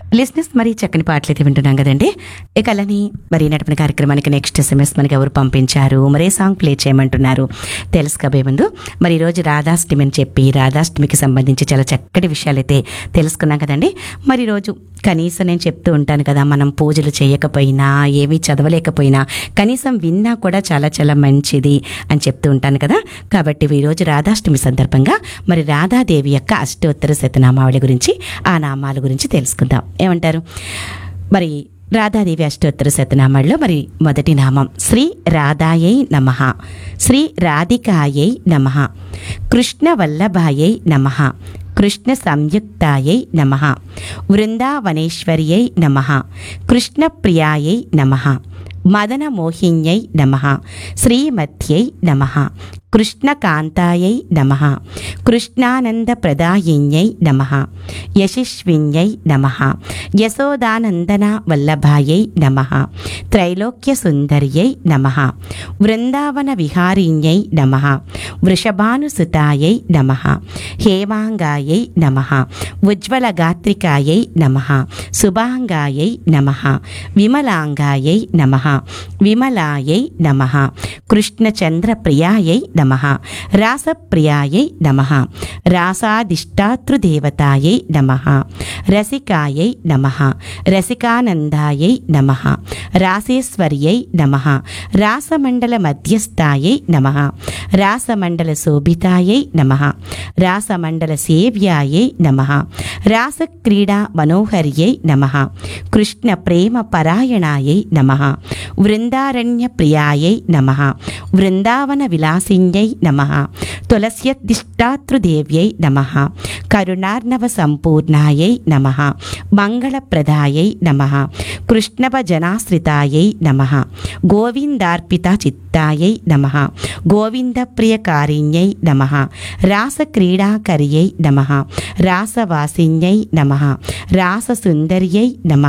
లిస్నెస్ మరి చక్కని పాటలు అయితే వింటున్నాం కదండి ఇక అలానే మరి నడిపిన కార్యక్రమానికి నెక్స్ట్ ఎస్ఎంఎస్ మనకి ఎవరు పంపించారు మరే సాంగ్ ప్లే చేయమంటున్నారు తెలుసు కాబోయే ముందు మరి ఈరోజు రాధాష్టమి అని చెప్పి రాధాష్టమికి సంబంధించి చాలా చక్కటి విషయాలు అయితే తెలుసుకున్నాం కదండి మరి ఈరోజు కనీసం నేను చెప్తూ ఉంటాను కదా మనం పూజలు చేయకపోయినా ఏమీ చదవలేకపోయినా కనీసం విన్నా కూడా చాలా చాలా మంచిది అని చెప్తూ ఉంటాను కదా కాబట్టి ఈరోజు రాధాష్టమి సందర్భంగా మరి రాధాదేవి యొక్క అష్టోత్తర శతనామావళి గురించి ఆ నామాల గురించి తెలుసుకుందాం ఏమంటారు మరి రాధాదేవి అష్టోత్తర శతనామాల్లో మరి మొదటి నామం శ్రీ రాధాయై నమ శ్రీ రాధికాయై నమ కృష్ణ వల్లభాయై నమ కృష్ణ సంయుక్తాయై నమ వృందావనేశ్వర్యై నమ కృష్ణప్రియాయై నమ మదనమోహిన్యై నమ శ్రీమత్యై నమ కృష్ణకాంతాయై నమ కృష్ణానందప్రదాయిన్యై నమ యశస్విన్యై నమ యశోదానందన వల్లభాయై నమ త్రైలోక్యసుందర్యై నమ వృందావన విహారిణ్యై నమ వృషభానుసుతాయై నమ హేమాంగాయై నమ ఉజ్వలగాత్రికాయై నమ శుభాంగాయై నమ విమలాంగాయై నమ విమలాయై నమ కృష్ణచంద్రప్రియాయై నమ రాసప్రియాయై నమ రాసాదిష్టాతృదేవతాయై నమ రసికాయై నమ రసికానందాయై నమ రాసేశ్వర్యై నమ రాసమండల మధ్యస్థాయై నమ రాసమండల శోభితాయై నమ రాసమండల సేవ్యాయై నమ రాసక్రీడా మనోహర్యై నమ కృష్ణ ప్రేమ పరాయణాయై నమ వృందారణ్య ప్రియాయై నమ వృందావన విలాసిన్యై నమ తులస్యదిష్టాతృదేవ్యై నమ కరుణార్ణవ సంపూర్ణాయై నమ మంగళప్రదాయై నమ కృష్ణభజనాశ్రితాయై నమ గోవిందార్పిత చిత్తాయై నమ గోవిందప్రియకారిణ్యై నమ రాసక్రీడాకర్యై నమ రాసవాసిన్యై నమ రాససుందర్యై నమ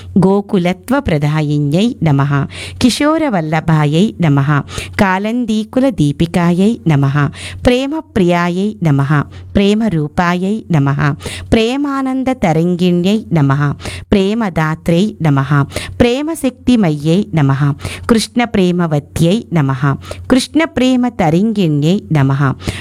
గోకులత్వప్రదాయిన్యై నమ కిశోరవల్లభాయై నమ కాలందీకుల దీపికాయై నమ ప్రేమప్రియాయై నమ ప్రేమరూపాయై నమ ప్రేమానంద తరంగిణ్యై నమ ప్రేమదాత్రై నమ ప్రేమశక్తిమయ్యై నమ కృష్ణ ప్రేమవత్యై నమ కృష్ణ ప్రేమ తరంగిణ్యై నమ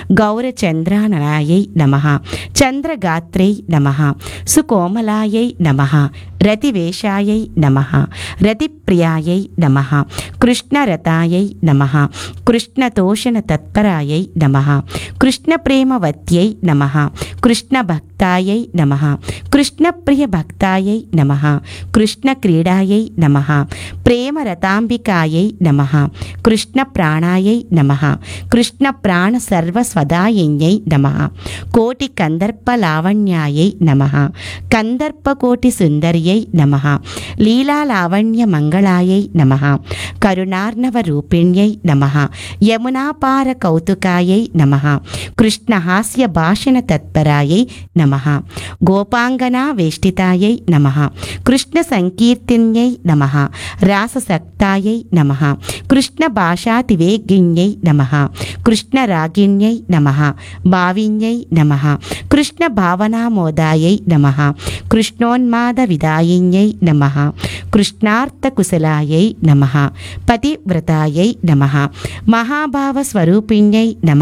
గౌరచంద్రాననాయై నమ చంద్రగాత్రై నమ సుకోమలాయై నమ రతివేషాయై నమ రతిప్రియాయై నమ కృష్ణరతాయై నమ కృష్ణతోషణ తత్పరాయై నమ కృష్ణప్రేమవత్యై నమ కృష్ణభక్తాయై నమ కృష్ణప్రియభక్తాయై నమ కృష్ణక్రీడాయై నమ ప్రేమరతాంబికాయై నమ కృష్ణప్రాణాయై నమ కృష్ణప్రాణ సర్వస్వదాయిన్యై నమ కోటి కందర్పలావణ్యాయై నమ కందర్పకోటి సుందర్యై నమ లీలాలావణ్య మంగళాయై నమ కరుణార్ణవ రూపిణ్యై నమ యమునాపార కౌతుకాయై నమ కృష్ణహాస్య భాషణ తత్పరాయై నమ గోపాంగనా వేష్టితాయై నమ కృష్ణ సంకీర్తిన్యై నమ రాససక్తాయై నమ కృష్ణ భాషాతివేగిన్యై నమ కృష్ణ రాగిణ్యై నమ భావిన్యై నమ కృష్ణ భావనామోదాయై నమ కృష్ణోన్మాద విదాయిన్యై నమ కృష్ణార్థకుశలాయై నమ పతివ్రతాయై నమ మహాభావ స్వరూపిణ్యై నమ